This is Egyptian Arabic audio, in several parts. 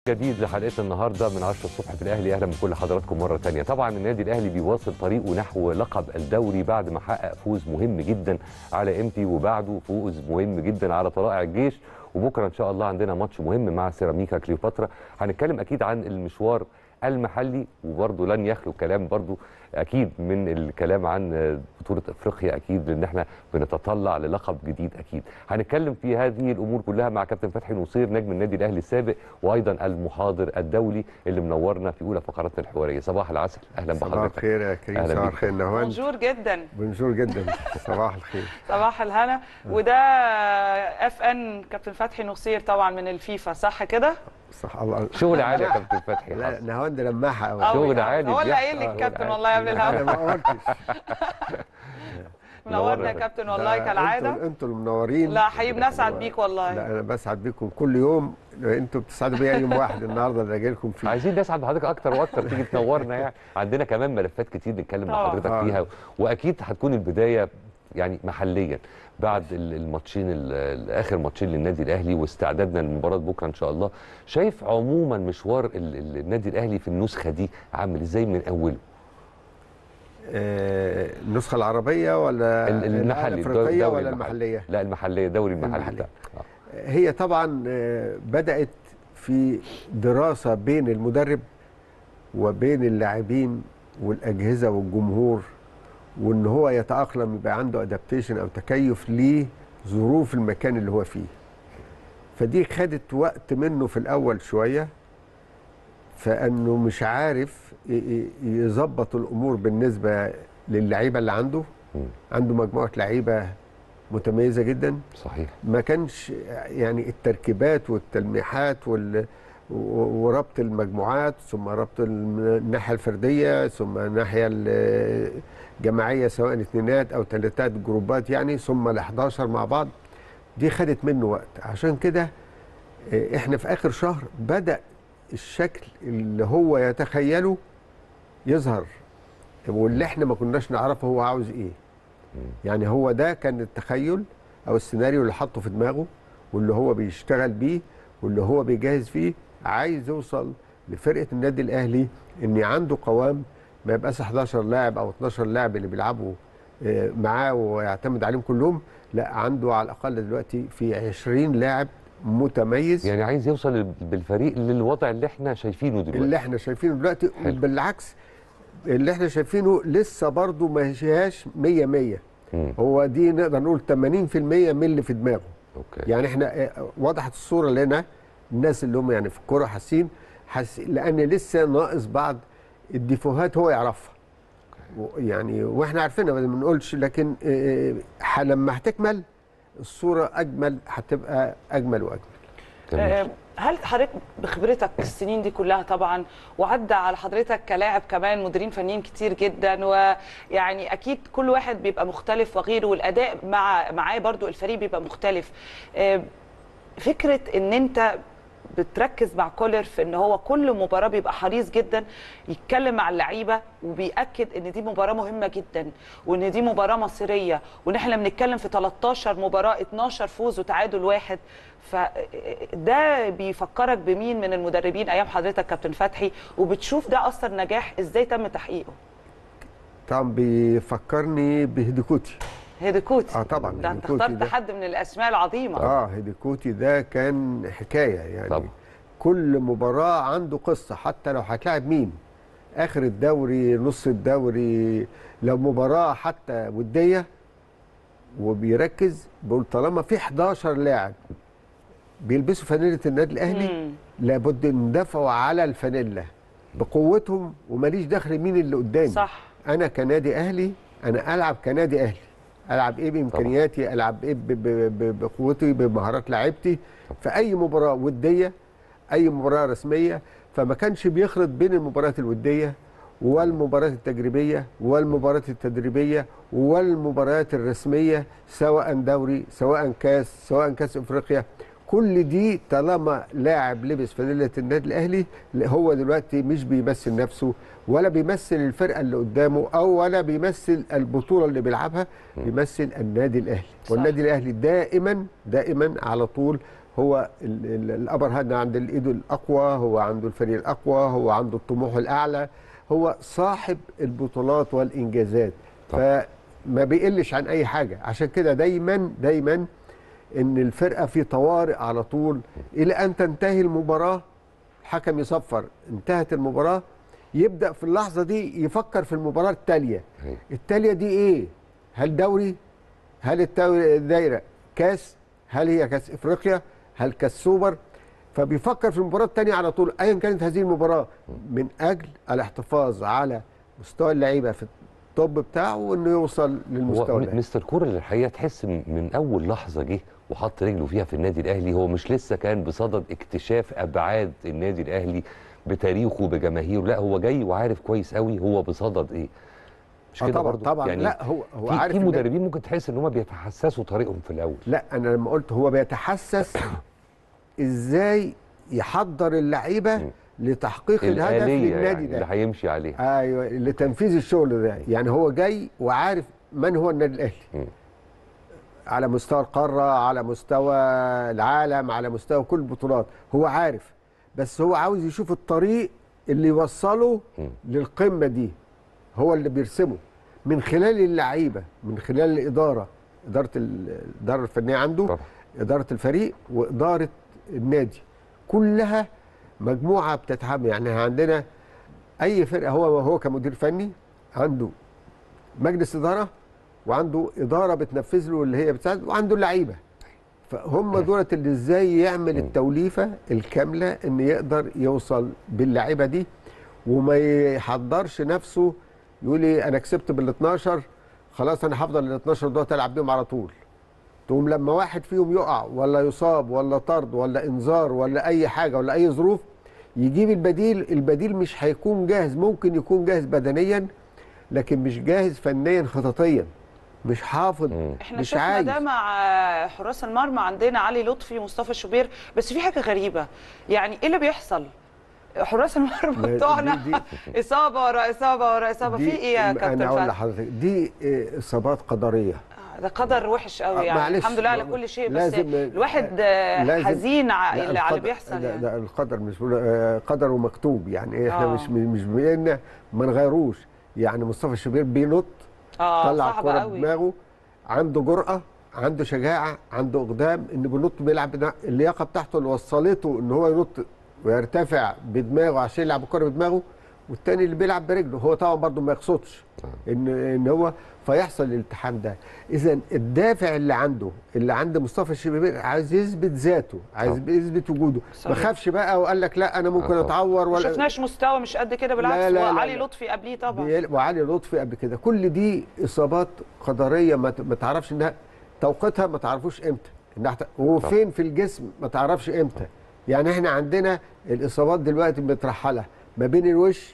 جديد لحلقتنا النهارده من 10 الصبح في الاهلي اهلا بكل حضراتكم مره ثانيه طبعا النادي الاهلي بيواصل طريقه نحو لقب الدوري بعد ما حقق فوز مهم جدا على امتي وبعده فوز مهم جدا على طلائع الجيش وبكره ان شاء الله عندنا ماتش مهم مع سيراميكا كليوباترا هنتكلم اكيد عن المشوار المحلي وبرضه لن يخلو كلام برضه اكيد من الكلام عن بطوله افريقيا اكيد لان احنا بنتطلع للقب جديد اكيد هنتكلم في هذه الامور كلها مع كابتن فتحي نصير نجم النادي الاهلي السابق وايضا المحاضر الدولي اللي منورنا في اولى فقراتنا الحواريه صباح العسل اهلا صباح بحضرتك الخير يا كريم أهلا صباح بيك. الخير نهوان بونجور جدا بنجور جدا صباح الخير صباح الهنا وده اف ان كابتن فتحي نصير طبعا من الفيفا صح كده؟ صح الله شغل عالي يا كابتن فتحي لا حصل. نهوان ده لماحه قوي أوي شغل أوي. عالي هو اللي بيحصل. قايل لي آه، الكابتن شغل والله قبل انا الهوا ما قلتش منورنا يا كابتن والله ده كالعاده انتوا انتوا المنورين لا حقيقي بنسعد بيك والله لا انا بسعد بيكم كل يوم انتوا بتسعدوا بيا يوم واحد النهارده اللي جاي لكم فيه عايزين نسعد بحضرتك اكتر واكتر تيجي تنورنا يعني عندنا كمان ملفات كتير نتكلم مع طبعا. حضرتك آه. فيها واكيد هتكون البدايه يعني محليا بعد ال- الماتشين ال- ال- اخر ماتشين للنادي الاهلي واستعدادنا لمباراه بكره ان شاء الله شايف عموما مشوار ال- ال- النادي الاهلي في النسخه دي عامل ازاي من اوله آه، النسخه العربيه ولا ال- المحلي الافريقيه الدوري ولا المحلي. المحليه لا المحليه دوري المحلي المحلي. بتاع هي طبعا آه، بدأت في دراسة بين المدرب وبين اللاعبين والأجهزة والجمهور وإن هو يتأقلم يبقى عنده أدابتيشن أو تكيف لظروف المكان اللي هو فيه فدي خدت وقت منه في الأول شوية فأنه مش عارف ي- ي- يظبط الأمور بالنسبة للعيبة اللي عنده مم. عنده مجموعة لعيبة متميزة جدا صحيح ما كانش يعني التركيبات والتلميحات وال و- وربط المجموعات ثم ربط الم- الناحيه الفرديه ثم الناحيه الجماعيه سواء اثنينات او ثلاثات جروبات يعني ثم ال 11 مع بعض دي خدت منه وقت عشان كده آه، احنا في اخر شهر بدا الشكل اللي هو يتخيله يظهر واللي احنا ما كناش نعرفه هو عاوز ايه يعني هو ده كان التخيل او السيناريو اللي حاطه في دماغه واللي هو بيشتغل بيه واللي هو بيجهز فيه عايز يوصل لفرقه النادي الاهلي ان عنده قوام ما يبقاش 11 لاعب او 12 لاعب اللي بيلعبوا آه، معاه ويعتمد عليهم كلهم لا عنده على الاقل دلوقتي في 20 لاعب متميز يعني عايز يوصل بالفريق للوضع اللي احنا شايفينه دلوقتي اللي احنا شايفينه دلوقتي حلو. بالعكس اللي احنا شايفينه لسه برضه ما هياش 100 100 مم. هو دي نقدر نقول 80% من اللي في دماغه اوكي يعني احنا آه، وضحت الصوره لنا الناس اللي هم يعني في الكوره حاسين حاس لان لسه ناقص بعض الديفوهات هو يعرفها و- يعني واحنا عارفينها ما بنقولش لكن آه، ح- لما هتكمل الصوره اجمل هتبقى اجمل واجمل تمام. آه، هل حضرتك بخبرتك السنين دي كلها طبعا وعدى على حضرتك كلاعب كمان مديرين فنيين كتير جدا ويعني اكيد كل واحد بيبقى مختلف وغيره والاداء مع معاه برضو الفريق بيبقى مختلف آه، فكره ان انت بتركز مع كولر في ان هو كل مباراه بيبقى حريص جدا يتكلم مع اللعيبه وبياكد ان دي مباراه مهمه جدا وان دي مباراه مصيريه وان احنا بنتكلم في 13 مباراه 12 فوز وتعادل واحد فده بيفكرك بمين من المدربين ايام حضرتك كابتن فتحي وبتشوف ده اثر نجاح ازاي تم تحقيقه طبعا بيفكرني بهديكوتي هيديكوتي اه طبعا ده انت هيديكوتي اخترت ده- حد من الاسماء العظيمه اه هيديكوتي ده كان حكايه يعني طبعا. كل مباراه عنده قصه حتى لو هتلاعب مين اخر الدوري نص الدوري لو مباراه حتى وديه وبيركز بيقول طالما في 11 لاعب بيلبسوا فانيله النادي الاهلي مم. لابد ندافعوا على الفانيلا بقوتهم وماليش دخل مين اللي قدامي صح انا كنادي اهلي انا العب كنادي اهلي العب ايه بامكانياتي العب ايه ب- ب- ب- بقوتي بمهارات لعيبتي في اي مباراه وديه اي مباراه رسميه فما كانش بيخلط بين المباريات الوديه والمباريات التجريبيه والمباريات التدريبيه والمباريات الرسميه سواء دوري سواء كاس سواء كاس افريقيا كل دي طالما لاعب لبس فانيله النادي الاهلي هو دلوقتي مش بيمثل نفسه ولا بيمثل الفرقه اللي قدامه او ولا بيمثل البطوله اللي بيلعبها بيمثل النادي الاهلي صح. والنادي الاهلي دائما دائما على طول هو ال- ال- الابر هاند عند الايد الاقوى هو عنده الفريق الاقوى هو عنده الطموح الاعلى هو صاحب البطولات والانجازات طبعا. فما بيقلش عن اي حاجه عشان كده دايما دايما ان الفرقه في طوارئ على طول الى ان تنتهي المباراه الحكم يصفر انتهت المباراه يبدا في اللحظه دي يفكر في المباراه التاليه أيوة. التاليه دي ايه هل دوري هل التو- الدايره كاس هل هي كاس افريقيا هل كاس سوبر فبيفكر في المباراه الثانيه على طول ايا كانت هذه المباراه من اجل الاحتفاظ على مستوى اللعيبه في التوب بتاعه وانه يوصل للمستوى هو ده م- مستر كورة الحقيقه تحس من من اول لحظه جه وحط رجله فيها في النادي الاهلي هو مش لسه كان بصدد اكتشاف ابعاد النادي الاهلي بتاريخه بجماهيره لا هو جاي وعارف كويس قوي هو بصدد ايه مش آه كده طبعا برضه طبعا يعني لا هو هو في, عارف في إن- مدربين ممكن تحس ان هم بيتحسسوا طريقهم في الاول لا انا لما قلت هو بيتحسس ازاي يحضر اللعيبه مم. لتحقيق الهدف الآلية للنادي يعني ده اللي هيمشي عليها ايوه لتنفيذ الشغل ده يعني هو جاي وعارف من هو النادي الاهلي مم. على مستوى القاره على مستوى العالم على مستوى كل البطولات هو عارف بس هو عاوز يشوف الطريق اللي يوصله مم. للقمه دي هو اللي بيرسمه من خلال اللعيبه من خلال الاداره اداره ال- الاداره الفنيه عنده طبعا. اداره الفريق واداره النادي كلها مجموعه بتتعامل يعني عندنا اي فرقه هو هو كمدير فني عنده مجلس اداره وعنده اداره بتنفذ له اللي هي بتساعد وعنده اللعيبه فهم دولت اللي ازاي يعمل التوليفه الكامله ان يقدر يوصل باللعيبه دي وما يحضرش نفسه يقول لي انا كسبت بال 12 خلاص انا هفضل ال 12 دول العب بيهم على طول تقوم لما واحد فيهم يقع ولا يصاب ولا طرد ولا انذار ولا اي حاجه ولا اي ظروف يجيب البديل البديل مش هيكون جاهز ممكن يكون جاهز بدنيا لكن مش جاهز فنيا خططيا مش حافظ مم. احنا مش شفنا عايز ده مع حراس المرمى عندنا علي لطفي مصطفى شوبير بس في حاجه غريبه يعني ايه اللي بيحصل حراس ما المرمى دي- بتوعنا دي- اصابه ورا اصابه ورا اصابه في دي- ايه يا كابتن انا اقول فتحي لحضرتك دي آه، اصابات قدريه آه، ده قدر وحش قوي آه، يعني معلش، الحمد لله على ما- كل شيء بس لازم- الواحد آه، لازم- حزين ع- لا، على اللي القدر- بيحصل لا يعني ده القدر مش بقول- آه، قدر ومكتوب يعني احنا آه. مش مش بإن ما نغيروش يعني مصطفى شوبير بينط اه طلع صعبه الكوره قوي بدماغه عنده جرأة عنده شجاعة عنده إقدام إن بينط بيلعب بنا- اللياقة بتاعته اللي وصلته إن هو ينط ويرتفع بدماغه عشان يلعب الكوره بدماغه والتاني اللي بيلعب برجله هو طبعا برضه ما يقصدش ان ان هو فيحصل الالتحام ده اذا الدافع اللي عنده اللي عند مصطفى الشبيبي عايز يثبت ذاته عايز طبعا. يثبت وجوده ما صحيح. خافش بقى وقال لك لا انا ممكن آه، طبعا. اتعور ما ولا شفناش مستوى مش قد كده بالعكس لا، لا، لا، وعلي لا. لطفي قبليه طبعا بيل- وعلي لطفي قبل كده كل دي اصابات قدريه ما ت- ما تعرفش انها توقيتها ما تعرفوش امتى انها ت- وفين في الجسم ما تعرفش امتى يعني احنا عندنا الاصابات دلوقتي مترحله ما بين الوش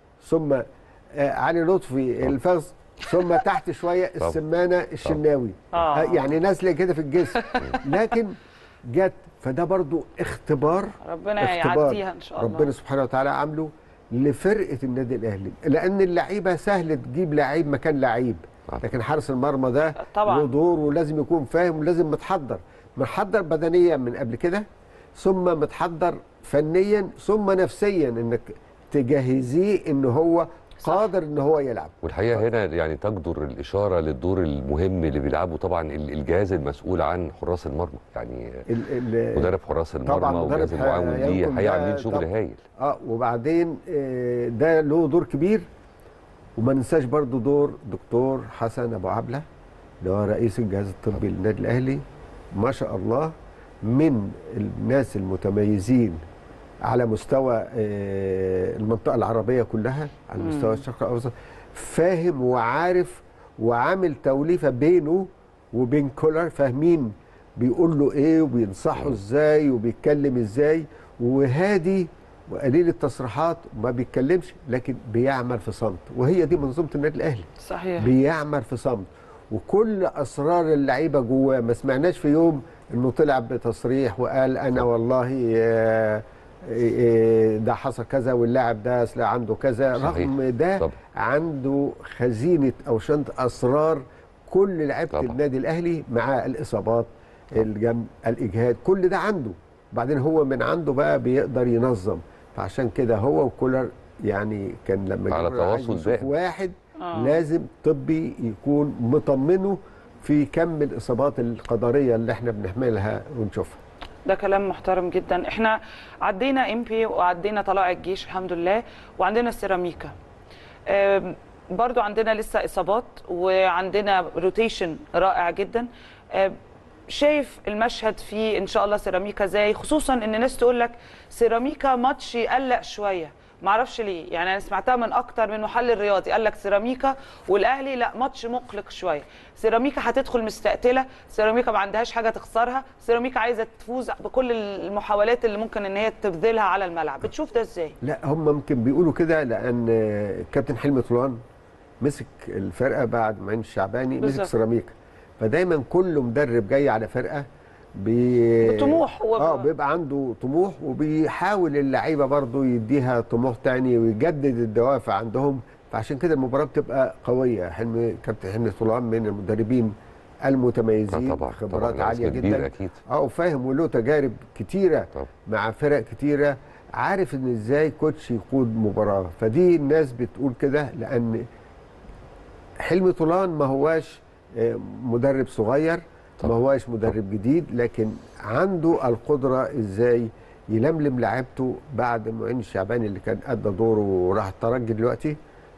ثم آه، علي لطفي الفخذ ثم تحت شويه طبعا. السمانه الشناوي آه. آه، يعني نازله كده في الجسم لكن جت فده برضو اختبار ربنا اختبار يعديها ان شاء الله ربنا سبحانه وتعالى عامله لفرقه النادي الاهلي لان اللعيبه سهل تجيب لعيب مكان لعيب آه. لكن حارس المرمى ده طبعاً. له دور ولازم يكون فاهم ولازم متحضر متحضر بدنيا من قبل كده ثم متحضر فنيا ثم نفسيا انك تجهزيه ان هو صح. قادر ان هو يلعب والحقيقه هنا يعني تجدر الاشاره للدور المهم اللي بيلعبه طبعا ال- الجهاز المسؤول عن حراس المرمى يعني ال- ال- مدرب حراس طبعاً المرمى مدرب والجهاز ح- المعاون دي يمكن الحقيقه ده عاملين شغل طبعاً. هايل اه وبعدين آه، ده له دور كبير وما ننساش برضو دور دكتور حسن ابو عبله اللي هو رئيس الجهاز الطبي للنادي الاهلي ما شاء الله من الناس المتميزين على مستوى آه، المنطقه العربيه كلها على مم. مستوى الشرق الاوسط فاهم وعارف وعامل توليفه بينه وبين كولر فاهمين بيقول له ايه وبينصحه ازاي وبيتكلم ازاي وهادي وقليل التصريحات وما بيتكلمش لكن بيعمل في صمت وهي دي منظومه النادي الاهلي صحيح بيعمل في صمت وكل اسرار اللعيبه جواه ما سمعناش في يوم انه طلع بتصريح وقال انا والله آه، آه، ده حصل كذا واللاعب ده اصل عنده كذا صحيح. رغم ده طبعا. عنده خزينه او شنطه اسرار كل لعيبه طبعا. النادي الاهلي مع الاصابات الجنب الاجهاد كل ده عنده بعدين هو من عنده بقى بيقدر ينظم فعشان كده هو وكولر يعني كان لما على جابوا عايز تواصل يشوف دائم. واحد آه. لازم طبي يكون مطمنه في كم الاصابات القدريه اللي احنا بنحملها ونشوفها ده كلام محترم جدا احنا عدينا ام بي وعدينا طلائع الجيش الحمد لله وعندنا السيراميكا آم، برضو عندنا لسه اصابات وعندنا روتيشن رائع جدا آم، شايف المشهد في ان شاء الله سيراميكا ازاي خصوصا ان ناس تقول لك سيراميكا ماتش يقلق شويه معرفش ليه يعني انا سمعتها من اكتر من محلل رياضي قال لك سيراميكا والاهلي لا ماتش مقلق شويه سيراميكا هتدخل مستقتله سيراميكا ما عندهاش حاجه تخسرها سيراميكا عايزه تفوز بكل المحاولات اللي ممكن ان هي تبذلها على الملعب بتشوف ده ازاي لا هم ممكن بيقولوا كده لان كابتن حلمي طولان مسك الفرقه بعد ما الشعباني مسك بالظبط. سيراميكا فدايما كل مدرب جاي على فرقه بي... بطموح هو اه ب- بيبقى عنده طموح وبيحاول اللعيبه برضه يديها طموح تاني ويجدد الدوافع عندهم فعشان كده المباراه بتبقى قويه حلمي كابتن حلمي طولان من المدربين المتميزين آه طبعا خبرات طبعا عاليه اسم كبير جدا اكيد اه وفاهم وله تجارب كتيره طبعا. مع فرق كتيره عارف ان ازاي كوتش يقود مباراه فدي الناس بتقول كده لان حلمي طولان ما هواش آه، مدرب صغير ما طبعا. هواش مدرب جديد لكن عنده القدره ازاي يلملم لعيبته بعد معين الشعباني اللي كان ادى دوره وراح الترجي دلوقتي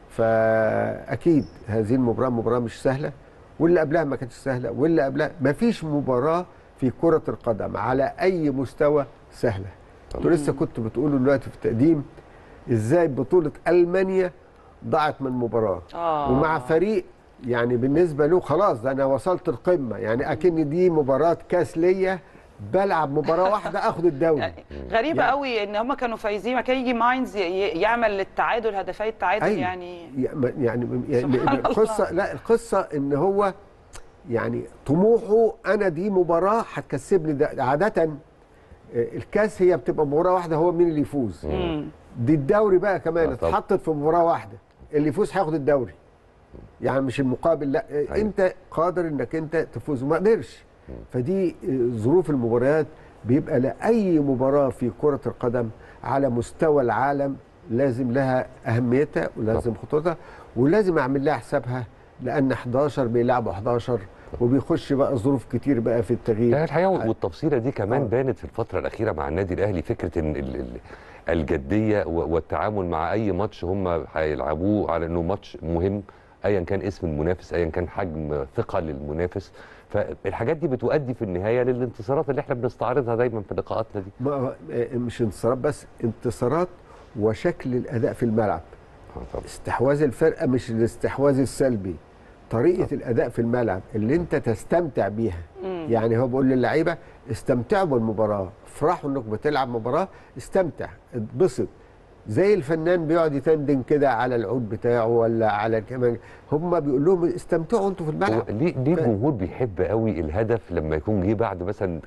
فاكيد هذه المباراه مباراه مش سهله واللي قبلها ما كانتش سهله واللي قبلها ما فيش مباراه في كره القدم على اي مستوى سهله انتوا لسه كنتوا بتقولوا دلوقتي في التقديم ازاي بطوله المانيا ضاعت من مباراه آه. ومع فريق يعني بالنسبه له خلاص ده انا وصلت القمه يعني اكن دي مباراه كاس ليا بلعب مباراه واحده اخد الدوري يعني غريبه يعني- قوي ان هم كانوا فايزين ما كان يجي ماينز ي- ي- يعمل التعادل هدفي التعادل أيوة. يعني يعني يعني يعني سبحان القصه الله. لا القصه ان هو يعني طموحه انا دي مباراه هتكسبني ده عاده آه، الكاس هي بتبقى مباراه واحده هو مين اللي يفوز مم. دي الدوري بقى كمان آه طبعا. اتحطت في مباراه واحده اللي يفوز هياخد الدوري يعني مش المقابل لا أيوة. انت قادر انك انت تفوز وما قدرش فدي آه، ظروف المباريات بيبقى لاي مباراه في كره القدم على مستوى العالم لازم لها اهميتها ولازم خطورتها ولازم اعمل لها حسابها لان 11 بيلعبوا 11 وبيخش بقى ظروف كتير بقى في التغيير يعني الحقيقه والتفصيله دي كمان آه. بانت في الفتره الاخيره مع النادي الاهلي فكره ان ال- ال- الجديه و- والتعامل مع اي ماتش هم هيلعبوه على انه ماتش مهم ايا كان اسم المنافس ايا كان حجم ثقه للمنافس فالحاجات دي بتؤدي في النهايه للانتصارات اللي احنا بنستعرضها دايما في لقاءاتنا دي ما آه، مش انتصارات بس انتصارات وشكل الاداء في الملعب آه طبعا. استحواذ الفرقه مش الاستحواذ السلبي طريقه الاداء في الملعب اللي انت تستمتع بيها مم. يعني هو بيقول للعيبه استمتعوا بالمباراه افرحوا انك بتلعب مباراه استمتع اتبسط زي الفنان بيقعد يتندن كده على العود بتاعه ولا على كمان هم بيقول لهم استمتعوا انتوا في هو الملعب ليه ليه ف- الجمهور بيحب قوي الهدف لما يكون جه بعد مثلا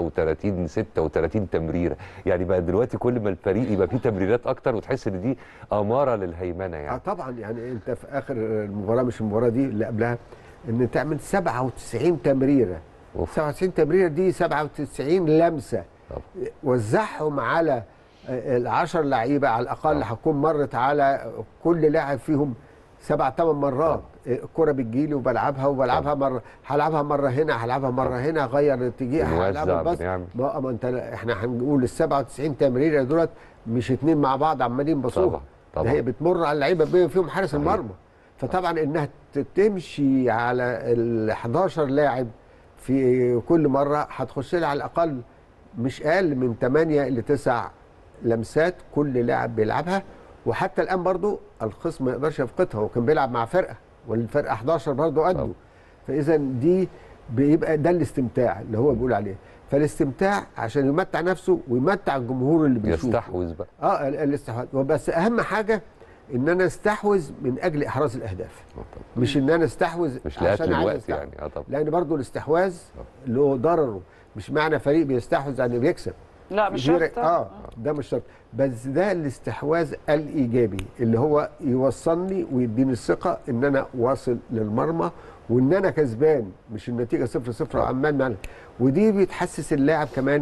35 36 تمريره يعني بقى دلوقتي كل ما الفريق يبقى فيه تمريرات اكتر وتحس ان دي اماره للهيمنه اه يعني طبعا يعني انت في اخر المباراه مش المباراه دي اللي قبلها ان تعمل 97 تمريره أوف. 97 تمريره دي 97 لمسه طبعا. وزعهم على العشر لعيبه على الاقل طبعا. هكون مرت على كل لاعب فيهم سبع ثمان مرات الكره بتجيلي وبلعبها وبلعبها مره هلعبها مره هنا هلعبها مره هنا اغير اتجاه بنوزع، هلعبها بس بنعمل. ما ما انت احنا هنقول ال 97 تمريره دولت مش اتنين مع بعض عمالين بصوها طبعا ده طبعا هي بتمر على اللعيبه بما فيهم حارس صحيح. المرمى فطبعا انها ت- تمشي على ال 11 لاعب في كل مره هتخش لها على الاقل مش اقل من 8 ل 9 لمسات كل لاعب بيلعبها وحتى الان برضو الخصم ما يقدرش يفقدها هو كان بيلعب مع فرقه والفرقه 11 برضو قده طبعا. فاذا دي بيبقى ده الاستمتاع اللي هو بيقول عليه فالاستمتاع عشان يمتع نفسه ويمتع الجمهور اللي بيشوفه يستحوذ بقى اه ال- الاستحواذ وبس اهم حاجه ان انا استحوذ من اجل احراز الاهداف آه طبعا. مش ان انا استحوذ مش لقتل عشان عايز الوقت استحوذ. يعني اه طبعا لان برضو الاستحواذ له ضرره مش معنى فريق بيستحوذ يعني بيكسب لا مش غير- شرط اه ده مش شرط بس ده الاستحواذ الايجابي اللي هو يوصلني ويديني الثقه ان انا واصل للمرمى وان انا كسبان مش النتيجه صفر صفر وعمال معنا ودي بتحسس اللاعب كمان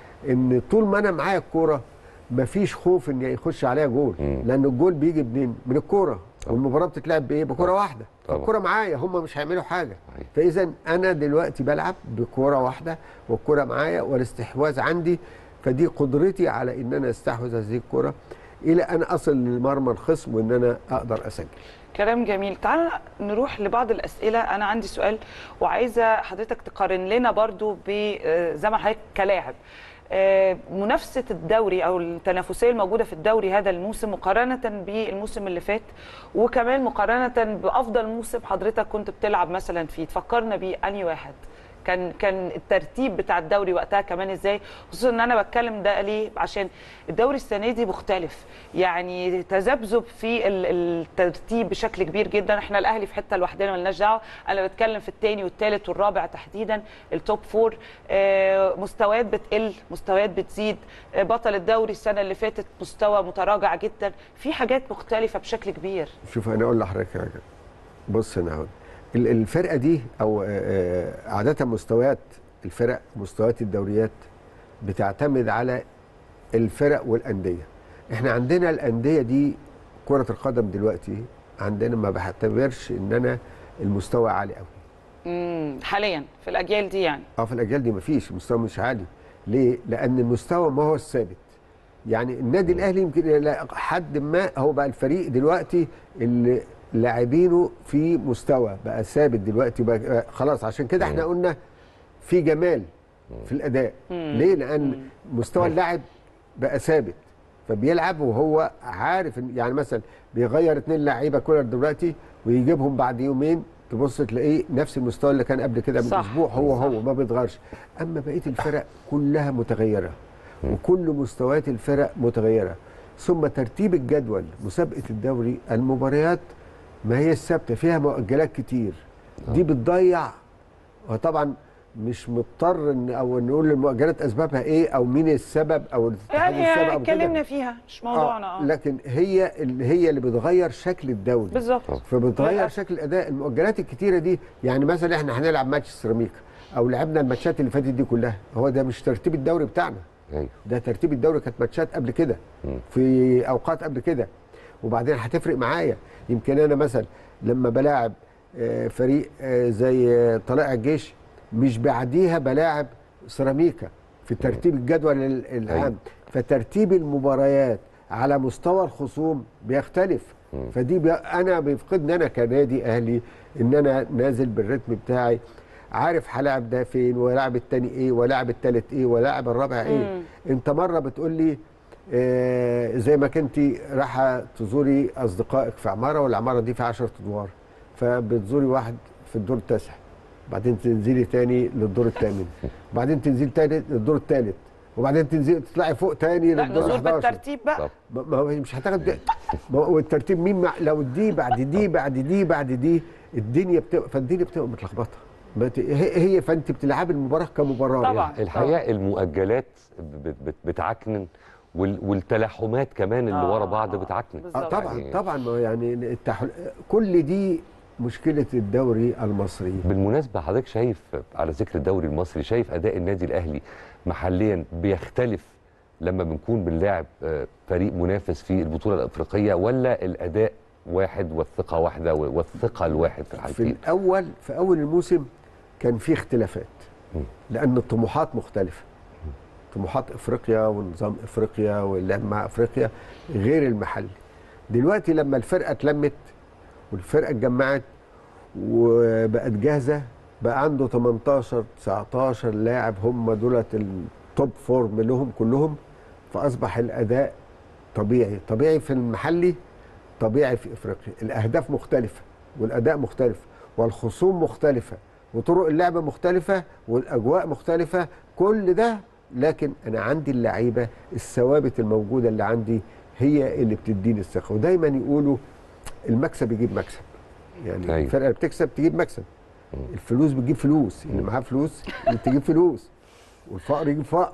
ان طول ما انا معايا الكوره مفيش خوف ان يخش عليها جول مم. لان الجول بيجي منين من الكوره والمباراه بتتلعب بايه بكوره واحده طبعا. الكوره معايا هم مش هيعملوا حاجه صحيح. فاذا انا دلوقتي بلعب بكوره واحده والكوره معايا والاستحواذ عندي فدي قدرتي على ان انا استحوذ هذه الكوره الى ان اصل لمرمى الخصم وان انا اقدر اسجل كلام جميل تعال نروح لبعض الأسئلة أنا عندي سؤال وعايزة حضرتك تقارن لنا برضو ب آه، زي ما حضرتك كلاعب آه، منافسة الدوري أو التنافسية الموجودة في الدوري هذا الموسم مقارنة بالموسم اللي فات وكمان مقارنة بأفضل موسم حضرتك كنت بتلعب مثلا فيه تفكرنا بيه أنهي واحد كان كان الترتيب بتاع الدوري وقتها كمان ازاي خصوصا ان انا بتكلم ده ليه عشان الدوري السنه دي مختلف يعني تذبذب في ال- الترتيب بشكل كبير جدا احنا الاهلي في حته لوحدنا ملناش دعوه انا بتكلم في الثاني والثالث والرابع تحديدا التوب فور آه، مستويات بتقل مستويات بتزيد آه، بطل الدوري السنه اللي فاتت مستوى متراجع جدا في حاجات مختلفه بشكل كبير شوف انا اقول لحضرتك حاجه بص انا هقول ال- الفرقه دي او آه، آه، عاده مستويات الفرق مستويات الدوريات بتعتمد على الفرق والانديه احنا عندنا الانديه دي كره القدم دلوقتي عندنا ما بعتبرش ان انا المستوى عالي قوي مم، حاليا في الاجيال دي يعني اه في الاجيال دي مفيش المستوى مش عالي ليه لان المستوى ما هو الثابت يعني النادي الاهلي يمكن إلى حد ما هو بقى الفريق دلوقتي اللي لاعبينه في مستوى بقى ثابت دلوقتي بقى خلاص عشان كده احنا قلنا في جمال في الاداء ليه لان مستوى اللاعب بقى ثابت فبيلعب وهو عارف إن- يعني مثلا بيغير اتنين لعيبه كولر دلوقتي ويجيبهم بعد يومين تبص تلاقيه نفس المستوى اللي كان قبل كده من صح. اسبوع هو صح. هو ما بيتغيرش اما بقيه الفرق كلها متغيره وكل مستويات الفرق متغيره ثم ترتيب الجدول مسابقه الدوري المباريات ما هي الثابته فيها مؤجلات كتير دي بتضيع وطبعا مش مضطر ان او نقول المؤجلات اسبابها ايه او مين السبب او الاتحاد السبب يعني أو كده. اتكلمنا فيها مش موضوعنا آه اه لكن هي اللي هي اللي بتغير شكل الدوري بالظبط فبتغير للأسف. شكل الاداء المؤجلات الكتيره دي يعني مثلا احنا هنلعب ماتش سيراميكا او لعبنا الماتشات اللي فاتت دي كلها هو ده مش ترتيب الدوري بتاعنا ايوه ده ترتيب الدوري كانت ماتشات قبل كده مم. في اوقات قبل كده وبعدين هتفرق معايا يمكن انا مثلا لما بلاعب آه، فريق آه، زي آه، طلائع الجيش مش بعديها بلاعب سيراميكا في ترتيب الجدول ال- العام أيوة. فترتيب المباريات على مستوى الخصوم بيختلف مم. فدي بي انا بيفقدني انا كنادي اهلي ان انا نازل بالريتم بتاعي عارف هلاعب ده فين ولاعب التاني ايه ولاعب التالت ايه ولاعب الرابع ايه مم. انت مره بتقول لي آه زي ما كنت رايحه تزوري اصدقائك في عماره والعماره دي في 10 ادوار فبتزوري واحد في الدور التاسع بعدين تنزلي تاني للدور الثامن بعدين تنزلي تاني للدور الثالث وبعدين تنزلي تطلعي فوق تاني لا للدور نزول 11 بالترتيب بقى طب ما ما هو مش هتاخد ده ما هو الترتيب مين مع لو دي بعد دي بعد دي بعد دي الدنيا بتبقى فالدنيا بتبقى متلخبطه ما ت- هي هي فانت بتلعبي المباراه كمباراه طبعا. الحقيقه المؤجلات بت- بت- بتعكنن وال- والتلاحمات كمان اللي آه، ورا بعض آه، بتعكنن بالظبط. آه طبعا يعني طبعا ما هو يعني التحل... كل دي مشكله الدوري المصري بالمناسبه حضرتك شايف على ذكر الدوري المصري شايف اداء النادي الاهلي محليا بيختلف لما بنكون بنلاعب آه، فريق منافس في البطوله الافريقيه ولا الاداء واحد والثقه واحده والثقه الواحد في في الحالتين الاول في اول الموسم كان في اختلافات مم. لان الطموحات مختلفه طموحات افريقيا ونظام افريقيا واللعب مع افريقيا غير المحلي دلوقتي لما الفرقه اتلمت والفرقه اتجمعت وبقت جاهزه بقى عنده 18 19 لاعب هم دولت التوب فورم لهم كلهم فاصبح الاداء طبيعي طبيعي في المحلي طبيعي في افريقيا الاهداف مختلفه والاداء مختلف والخصوم مختلفه وطرق اللعب مختلفه والاجواء مختلفه كل ده لكن انا عندي اللعيبه الثوابت الموجوده اللي عندي هي اللي بتديني الثقه ودايما يقولوا المكسب يجيب مكسب يعني أيوة. الفرقه اللي بتكسب تجيب مكسب الفلوس بتجيب فلوس اللي معاه فلوس تجيب فلوس والفقر يجيب فقر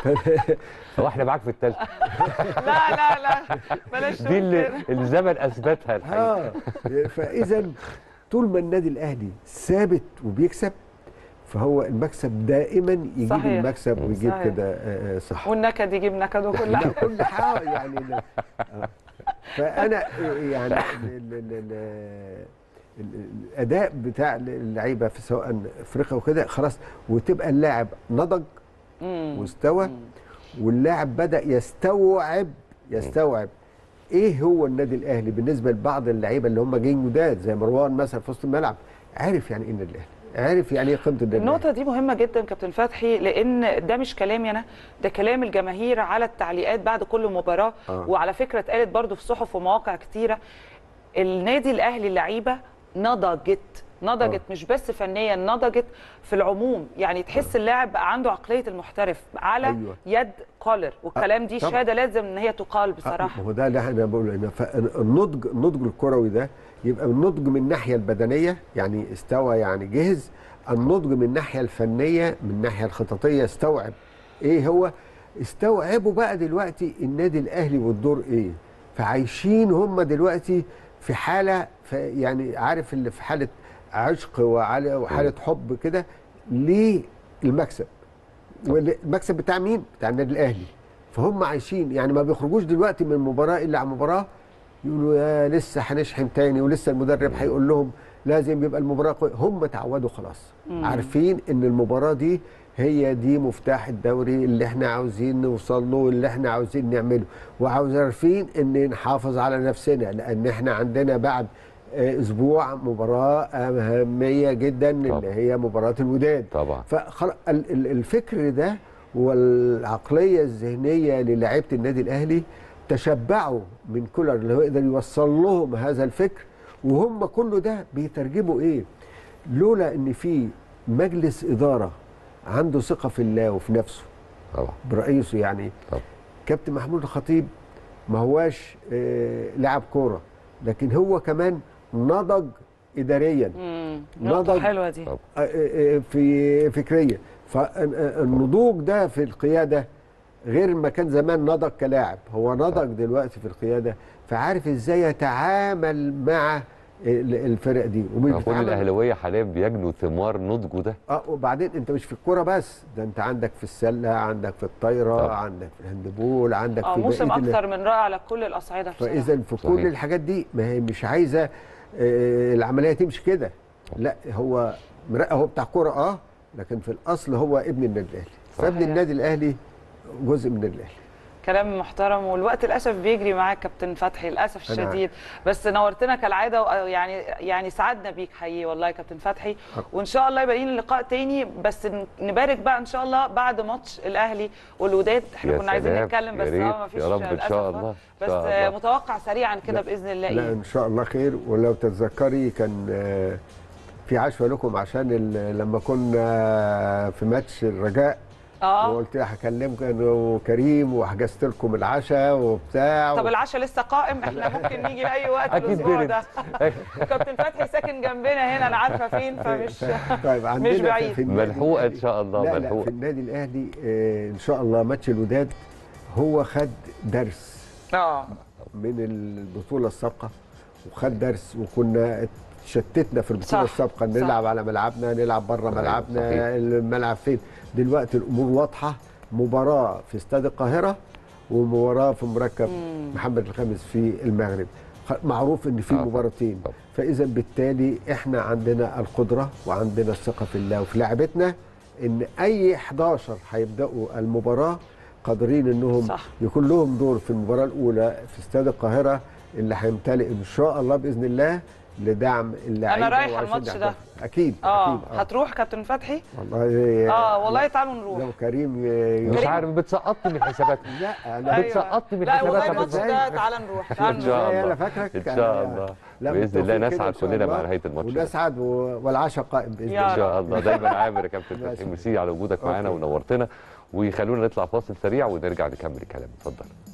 هو احنا معاك في الثالثه لا لا لا بلاش دي نقول اللي كده. الزمن اثبتها الحقيقه اه فاذا طول ما النادي الاهلي ثابت وبيكسب فهو المكسب دائما يجيب صحيح. المكسب ويجيب صحيح. كده آه، آه، صح والنكد يجيب نكد وكل لا حاجه كل حاجه يعني لا. آه. فانا يعني ال- ال- ال- ال- الاداء بتاع اللعيبه في سواء افريقيا وكده خلاص وتبقى اللاعب نضج مم. واستوى واللاعب بدا يستوعب يستوعب ايه هو النادي الاهلي بالنسبه لبعض اللعيبه اللي هم جايين جداد زي مروان مثلا في وسط الملعب عارف يعني ايه النادي الاهلي عارف يعني ايه قيمه النادي الاهلي النقطة دي مهمة جدا كابتن فتحي لأن ده مش كلامي أنا ده كلام الجماهير على التعليقات بعد كل مباراة آه. وعلى فكرة اتقالت برضو في صحف ومواقع كتيرة النادي الأهلي اللعيبة نضجت نضجت آه. مش بس فنيا نضجت في العموم يعني تحس اللاعب بقى عنده عقلية المحترف على أيوة. يد كولر والكلام دي طبعا. شهادة لازم ان هي تقال آه، بصراحة ما هو ده اللي انا بقوله هنا فالنضج النضج الكروي ده يبقى النضج من الناحيه البدنيه يعني استوى يعني جهز النضج من الناحيه الفنيه من الناحيه الخططيه استوعب ايه هو استوعبوا بقى دلوقتي النادي الاهلي والدور ايه فعايشين هم دلوقتي في حاله ف- يعني عارف اللي في حاله عشق وعلى- وحاله حب كده للمكسب والمكسب بتاع مين؟ بتاع النادي الاهلي فهم عايشين يعني ما بيخرجوش دلوقتي من مباراه الا عن مباراه يقولوا يا لسه هنشحن تاني ولسه المدرب هيقول لهم لازم يبقى المباراه قوية. هم اتعودوا خلاص عارفين ان المباراه دي هي دي مفتاح الدوري اللي احنا عاوزين نوصل له اللي احنا عاوزين نعمله وعاوز عارفين ان نحافظ على نفسنا لان احنا عندنا بعد آه، اسبوع مباراه اهميه جدا اللي طبعا. هي مباراه الوداد طبعا فالفكر ده والعقليه الذهنيه للاعيبه النادي الاهلي تشبعوا من كولر اللي هو يقدر يوصل لهم هذا الفكر وهم كله ده بيترجموا ايه؟ لولا ان في مجلس اداره عنده ثقه في الله وفي نفسه طبعا برئيسه يعني طبعا كابتن محمود الخطيب ما هواش آه، لاعب كوره لكن هو كمان نضج اداريا مم. نقطة نضج. حلوة دي طبعا. آه، آه، آه، في فكريا فالنضوج ده في القياده غير ما كان زمان نضج كلاعب هو نضج دلوقتي في القياده فعارف ازاي يتعامل مع ال- الفرق دي ومش كل بيتعامل- الاهلاويه حاليا بيجنوا ثمار نضجه ده اه وبعدين انت مش في الكوره بس ده انت عندك في السله عندك في الطايره طبعا. عندك في الهاندبول عندك اه في موسم بقية ال- أكثر من رائع على كل الأصعدة بصراحة فاذا في كل صحيح. الحاجات دي ما هي مش عايزه آه، العمليه تمشي كده لا هو مرقه هو بتاع كوره اه لكن في الاصل هو ابن النادي الاهلي فابن صحيح. النادي الاهلي جزء من النادي الاهلي كلام محترم والوقت للاسف بيجري معاك كابتن فتحي للاسف أنا- الشديد بس نورتنا كالعاده ويعني يعني سعدنا بيك حقيقي والله يا كابتن فتحي وان شاء الله يبقى لنا لقاء تاني بس ن- نبارك بقى ان شاء الله بعد ماتش الاهلي والوداد احنا يا كنا عايزين سلام، نتكلم يا بس ريت، اه ما فيش يا رب إن للأسف شاء وقت. الله، إن بس شاء آه، الله. متوقع سريعا كده لا. باذن الله لا ايه ان شاء الله خير ولو تتذكري كان آه، في عشوه لكم عشان ال- لما كنا في ماتش الرجاء اه وقلت لها هكلمكم انا وكريم وحجزت لكم العشاء وبتاع طب العشاء لسه قائم احنا ممكن نيجي لاي وقت أكيد الاسبوع برد. ده كابتن فتحي ساكن جنبنا هنا انا عارفه فين فمش طيب عندنا في- بعيد. في النادي ملحوقه ان الأهلي- شاء الله لا لا ملحوقه في النادي الاهلي آه، ان شاء الله ماتش الوداد هو خد درس اه من البطوله السابقه وخد درس وكنا شتتنا في البطوله صح، السابقه صح. نلعب على ملعبنا نلعب بره أيوة، ملعبنا صحيح. الملعب فين دلوقتي الامور واضحه مباراه في استاد القاهره ومباراه في مركب محمد الخامس في المغرب خ- معروف ان في آه، مباراتين طبعا. فاذا بالتالي احنا عندنا القدره وعندنا الثقه في الله وفي لاعبتنا ان اي 11 هيبداوا المباراه قادرين انهم صح. يكون لهم دور في المباراه الاولى في استاد القاهره اللي هيمتلئ ان شاء الله باذن الله لدعم اللعيبه رايح وعشان الماتش ده. يحضروا. اكيد اه اكيد هتروح كابتن فتحي والله اه والله تعالوا نروح لو كريم ي- مش كريم. عارف بتسقطني من حساباتك لا انا أيوة. بتسقطني من لا والله حساباتك الماتش إزاي؟ ده تعالى نروح تعالى ان شاء نروح أنا الله فاكرك ان شاء الله لا، باذن الله بالتوفيق كده نسعد إن شاء كلنا مع الله. نهايه الماتش ده. ونسعد و- والعشاء قائم باذن يا الله ان شاء الله دايما عامر يا كابتن فتحي ماشي. ميرسي على وجودك معانا أوكي. ونورتنا ويخلونا نطلع فاصل سريع ونرجع نكمل الكلام اتفضل